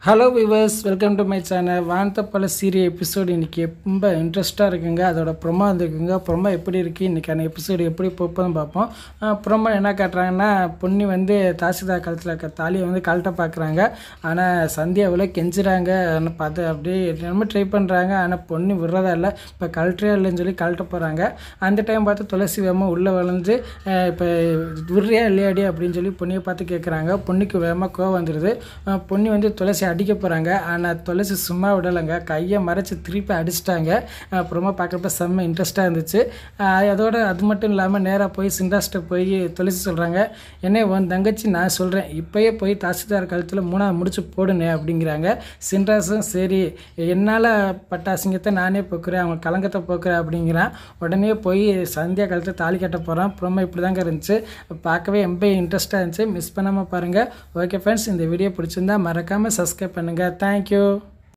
hello viewers welcome to my channel வானத்த பல சீரிய எபிசோடு இன்றைக்கி ரொம்ப இன்ட்ரெஸ்ட்டாக இருக்குங்க அதோட ப்ரொமோ வந்துருக்குங்க ப்ரொமோ எப்படி இருக்குது இன்றைக்கான எபிசோடு எப்படி போப்போன்னு பார்ப்போம் ப்ரொமோ என்ன காட்டுறாங்கன்னா பொண்ணு வந்து தாசில்தார் கழுத்தில் இருக்க தாலியை வந்து கழட்ட பார்க்குறாங்க ஆனால் சந்தியா எவ்வளோ கெஞ்சுறாங்க ஆனால் பார்த்து அப்படியே என்னமோ ட்ரை பண்ணுறாங்க ஆனால் பொண்ணு விடுறதா இல்லை இப்போ கழட்டே இல்லைன்னு சொல்லி கழட்ட போகிறாங்க அந்த டைம் பார்த்து துளசி வேகமாக உள்ளே வளைஞ்சு அஹ், இப்போ விடுறியா இல்லையாடி அப்படின்னு சொல்லி பொண்ணியை பார்த்து கேட்குறாங்க பொண்ணுக்கு வேகமாக கோவம் வந்துடுது அஹ், பொண்ணு வந்து துளசி அடிக்க போகிறாங்க ஆனால் துளசி சும்மா விடலைங்க கையை மறைச்சி திருப்பி அடிச்சிட்டாங்க அப்புறமா பார்க்குறப்ப செம்ம இன்ட்ரெஸ்ட்டாக இருந்துச்சு அஹ், அதோட அது மட்டும் இல்லாமல் நேராக போய் சிந்தாஸ்ட்டை போய் துளசி சொல்கிறாங்க என்ன உன் தங்கச்சி நான் சொல்கிறேன் இப்போயே போய் தாசில்தார் கழுத்தில் மூணாவது முடிச்சு போடுனே அப்படிங்கிறாங்க சின்ராசும் சரி என்னால் பட்ட அசிங்கத்தை நானே போக்குறேன் அவங்க கலங்கத்தை போக்குறேன் அப்படிங்கிறான் உடனே போய் சந்தியா கழுத்தில் தாலி கட்ட போகிறான் ப்ரோமோ இப்படி தாங்க இருந்துச்சு பார்க்கவே ரொம்ப இன்ட்ரெஸ்ட்டாக இருந்துச்சு மிஸ் பண்ணாமல் பாருங்கள் ஓகே ஃப்ரெண்ட்ஸ் இந்த வீடியோ பிடிச்சிருந்தா மறக்காமல் சப்ஸ்கிரைப் பண்ணுங்கள் தேங்க்யூ